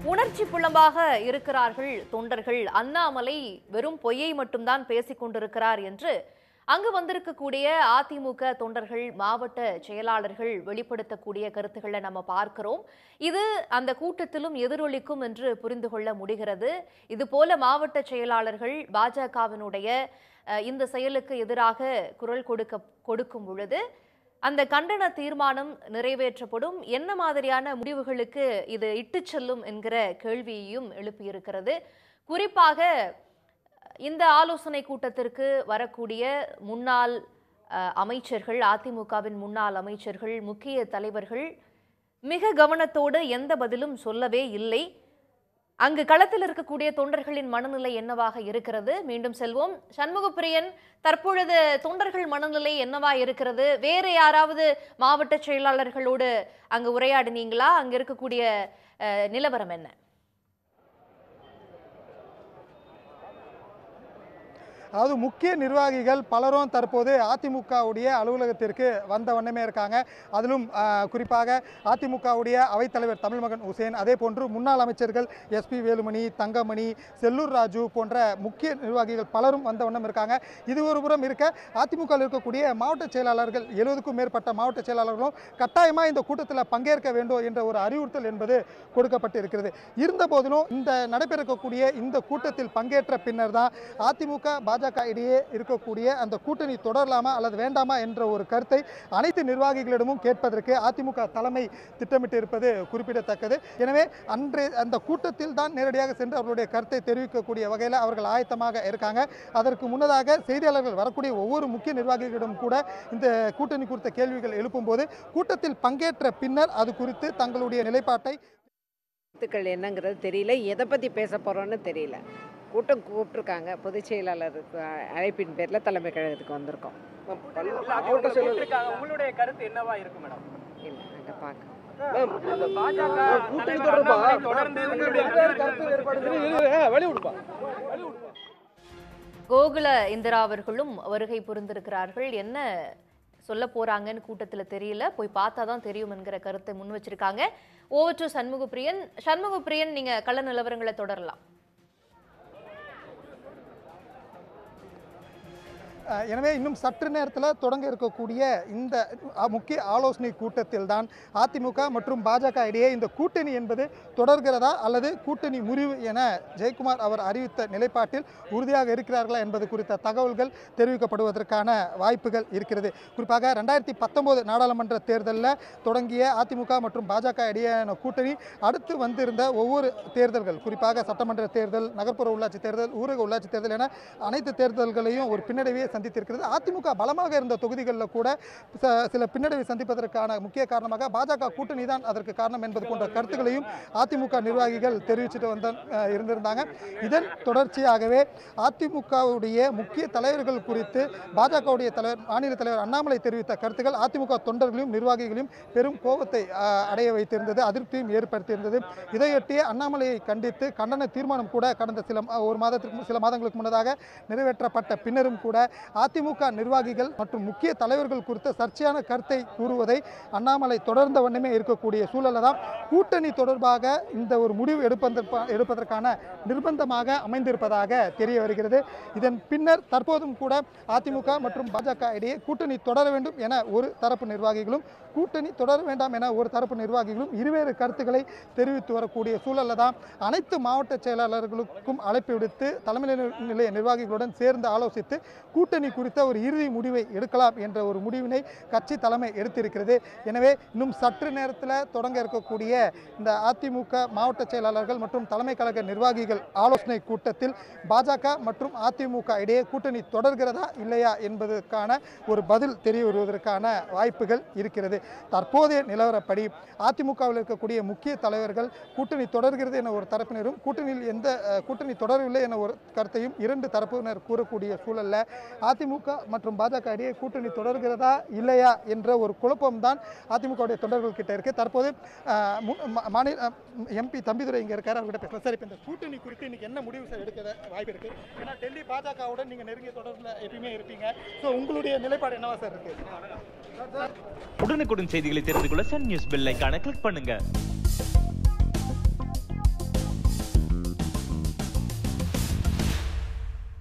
உணர்ச்சி புலம்பாக இருக்கிறார்கள் தொண்டர்கள் அண்ணாமலை வெறும் பொய்யை மட்டும்தான் பேசிக் கொண்டிருக்கிறார் என்று அங்கு வந்திருக்கக்கூடிய அதிமுக தொண்டர்கள் மாவட்ட செயலாளர்கள் வெளிப்படுத்தக்கூடிய கருத்துக்களை நம்ம பார்க்கிறோம் இது அந்த கூட்டத்திலும் எதிரொலிக்கும் என்று புரிந்து கொள்ள முடிகிறது இது போல மாவட்ட செயலாளர்கள் பாஜகவினுடைய அஹ், இந்த செயலுக்கு எதிராக குரல் கொடுக்க கொடுக்கும் பொழுது அந்த கண்டன தீர்மானம் நிறைவேற்றப்படும் என்ன மாதிரியான முடிவுகளுக்கு இது இட்டுச் செல்லும் என்கிற கேள்வியையும் எழுப்பியிருக்கிறது குறிப்பாக இந்த ஆலோசனை கூட்டத்திற்கு வரக்கூடிய முன்னாள் அஹ், அமைச்சர்கள் அதிமுகவின் முன்னாள் அமைச்சர்கள் முக்கிய தலைவர்கள் மிக கவனத்தோடு எந்த பதிலும் சொல்லவே இல்லை அங்கு களத்தில் இருக்கக்கூடிய தொண்டர்களின் மனநிலை என்னவாக இருக்கிறது மீண்டும் செல்வோம் சண்முகப்பிரியன் தற்பொழுது தொண்டர்கள் மனநிலை என்னவா இருக்கிறது வேறு யாராவது மாவட்ட செயலாளர்களோடு அங்கு உரையாடினீங்களா அங்க இருக்கக்கூடிய அஹ், நிலவரம் என்ன அதாவது முக்கிய நிர்வாகிகள் பலரும் தற்போது அதிமுகவுடைய அலுவலகத்திற்கு வந்த வண்ணமே இருக்காங்க அதிலும் ஆஹ், குறிப்பாக அதிமுகவுடைய அவைத்தலைவர் தமிழ்மகன் உசேன் அதே போன்று முன்னாள் அமைச்சர்கள் எஸ்பி வேலுமணி தங்கமணி செல்லூர் ராஜு போன்ற முக்கிய நிர்வாகிகள் பலரும் வந்த வண்ணம் இருக்காங்க இது ஒரு புறம் இருக்க அதிமுக இருக்கக்கூடிய மாவட்ட செயலாளர்கள் எழுபதுக்கும் மேற்பட்ட மாவட்ட செயலாளர்களும் கட்டாயமாக இந்த கூட்டத்தில் பங்கேற்க வேண்டும் என்ற ஒரு அறிவுறுத்தல் என்பது கொடுக்கப்பட்டு இருக்கிறது இருந்த போதிலும் இந்த நடைபெறக்கூடிய இந்த கூட்டத்தில் பங்கேற்ற பின்னர் தான் அதிமுக பாஜக இடையே இருக்கக்கூடிய அந்த கூட்டணி தொடரலாமா அல்லது வேண்டாமா என்ற ஒரு கருத்தை அனைத்து நிர்வாகிகளிடமும் கேட்பதற்கு அதிமுக தலைமை திட்டமிட்டு இருப்பது குறிப்பிடத்தக்கது எனவே அன்று அந்த கூட்டத்தில் தான் நேரடியாக சென்று அவர்களுடைய கருத்தை தெரிவிக்கக்கூடிய வகையில் அவர்கள் ஆயத்தமாக இருக்காங்க அதற்கு முன்னதாக செய்தியாளர்கள் வரக்கூடிய ஒவ்வொரு முக்கிய நிர்வாகிகளிடம் கூட இந்த கூட்டணி குறித்த கேள்விகள் எழுப்பும்போது கூட்டத்தில் பங்கேற்ற பின்னர் அது குறித்து தங்களுடைய நிலைப்பாட்டை கருத்துக்கள் என்னங்கிறது தெரியல எதை பற்றி பேச போகிறோன்னு தெரியல கூட்டம் கூப்பிட்ருக்காங்க பொதுச் செயலாளருக்கு அழைப்பின் பேரில் தலைமை கழகத்துக்கு வந்திருக்கோம் மாவட்ட செயலர் உங்களுடைய கருத்து என்னவா இருக்கு மேடம் இல்லை அங்கே பார்க்க மேம், இந்த பாஜக கூட்டணி தலைவர் தொடர்பா அண்ணாமலை தொடர்ந்து உங்களுடைய கருத்து வேறுபாடு வழி விடுப்பா கோகுல இந்திரா அவர்களும் வருகை புரிந்திருக்கிறார்கள் என்ன சொல்ல போறாங்கன்னு கூட்டத்துல தெரியல போய் பார்த்தா தான் தெரியும் என்கிற கருத்தை முன் வச்சிருக்காங்க ஓவர் டு சண்முகப்பிரியன் சண்முகப்பிரியன் நீங்க கள நிலவரங்களை தொடரலாம் அஹ் எனவே இன்னும் சற்று நேரத்தில் தொடங்க இருக்கக்கூடிய இந்த அஹ், முக்கிய ஆலோசனை கூட்டத்தில் தான் அதிமுக மற்றும் பாஜக இடையே இந்த கூட்டணி என்பது தொடர்கிறதா அல்லது கூட்டணி முறிவு என ஜெயக்குமார் அவர் அறிவித்த நிலைப்பாட்டில் உறுதியாக இருக்கிறார்களா என்பது குறித்த தகவல்கள் தெரிவிக்கப்படுவதற்கான வாய்ப்புகள் இருக்கிறது குறிப்பாக ரெண்டாயிரத்தி பத்தொம்போது நாடாளுமன்ற தேர்தலில் தொடங்கிய அதிமுக மற்றும் பாஜக இடையேயான கூட்டணி அடுத்து வந்திருந்த ஒவ்வொரு தேர்தல்கள் குறிப்பாக சட்டமன்ற தேர்தல் நகர்ப்புற உள்ளாட்சி தேர்தல் ஊரக உள்ளாட்சி தேர்தல் என அனைத்து தேர்தல்களையும் ஒரு பின்னடைவையே சந்தித்திருக்கிறது அதிமுக பலமாக இருந்த தொகுதிகளில் கூட ச- சில பின்னடைவை சந்திப்பதற்கான முக்கிய காரணமாக பாஜக கூட்டணி தான் அதற்கு காரணம் என்பது போன்ற கருத்துக்களையும் அதிமுக நிர்வாகிகள் தெரிவிச்சுட்டு வந்த அஹ், இருந்திருந்தாங்க இதன் தொடர்ச்சியாகவே அதிமுகவுடைய முக்கிய தலைவர்கள் குறித்து பாஜகவுடைய தலைவர் மாநில தலைவர் அண்ணாமலை தெரிவித்த கருத்துக்கள் அதிமுக தொண்டர்களையும் நிர்வாகிகளையும் பெரும் கோபத்தை அஹ், அடைய வைத்திருந்தது அதிருப்தியும் ஏற்படுத்தியிருந்தது இதையொட்டி அண்ணாமலையை கண்டித்து கண்டன தீர்மானம் கூட கடந்த சில ம- ஒரு மாதத்திற்கு மு- சில மாதங்களுக்கு முன்னதாக நிறைவேற்றப்பட்ட பின்னரும் கூட அதிமுக நிர்வாகிகள் மற்றும் முக்கிய தலைவர்கள் குறித்த சர்ச்சையான கருத்தை கூறுவதை அண்ணாமலை தொடர்ந்த வண்ணமே இருக்கக்கூடிய சூழலில் தான் கூட்டணி தொடர்பாக இந்த ஒரு முடிவு எடுப்பதற்கா எடுப்பதற்கான நிர்பந்தமாக அமைந்திருப்பதாக தெரிய வருகிறது இதன் பின்னர் தற்போதும் கூட அதிமுக மற்றும் பாஜக இடையே கூட்டணி தொடர வேண்டும் என ஒரு தரப்பு நிர்வாகிகளும் கூட்டணி தொடர வேண்டாம் என ஒரு தரப்பு நிர்வாகிகளும் இருவேறு கருத்துக்களை தெரிவித்து வரக்கூடிய சூழலில் தான் அனைத்து மாவட்ட செயலாளர்களுக்கும் அழைப்பு விடுத்து தலைமை நிலை- நிலைய நிர்வாகிகளுடன் சேர்ந்து ஆலோசித்து கூட்டணி குறித்த ஒரு இறுதி முடிவை எடுக்கலாம் என்ற ஒரு முடிவினை கட்சி தலைமை எடுத்திருக்கிறது எனவே இன்னும் சற்று நேரத்தில் தொடங்க இருக்கக்கூடிய இந்த அதிமுக மாவட்ட செயலாளர்கள் மற்றும் தலைமை கழக நிர்வாகிகள் ஆலோசனை கூட்டத்தில் பாஜக மற்றும் அதிமுக இடையே கூட்டணி தொடர்கிறதா இல்லையா என்பதற்கான ஒரு பதில் தெரிய வருவதற்கான வாய்ப்புகள் இருக்கிறது தற்போதைய நிலவரப்படி அதிமுகவில் இருக்கக்கூடிய முக்கிய தலைவர்கள் கூட்டணி தொடர்கிறது என ஒரு தரப்பினரும் கூட்டணியில் எந்த அஹ், கூட்டணி தொடரவில்லை என ஒரு கருத்தையும் இரண்டு தரப்பினர் கூறக்கூடிய சூழல்ல அதிமுக மற்றும் பாஜக இடையே கூட்டணி தொடர்கிறதா இல்லையா என்ற ஒரு குழப்பம்தான் அதிமுகவுடைய தொண்டர்கள் கிட்ட இருக்கு தற்போது அஹ், மு- மா- மாநில எம்பி தம்பிதுரை இங்க இருக்காரு அவர்கிட்ட பேசலாம் சார் இப்போ இந்த கூட்டணி குறித்து இன்னைக்கு என்ன முடிவு சார் எடுக்க வாய்ப்பு இருக்கு ஏன்னா டெல்லி பாஜகவுடன் நீங்க நெருங்கிய தொடர்பில் எப்பயுமே இருப்பீங்க ஸோ உங்களுடைய நிலைப்பாடு என்னவா சார் இருக்கு உடனுக்குடன் செய்திகளை தெரிந்து கொள்ள சன் நியூஸ் பெல் ஐகானை கிளிக் பண்ணுங்க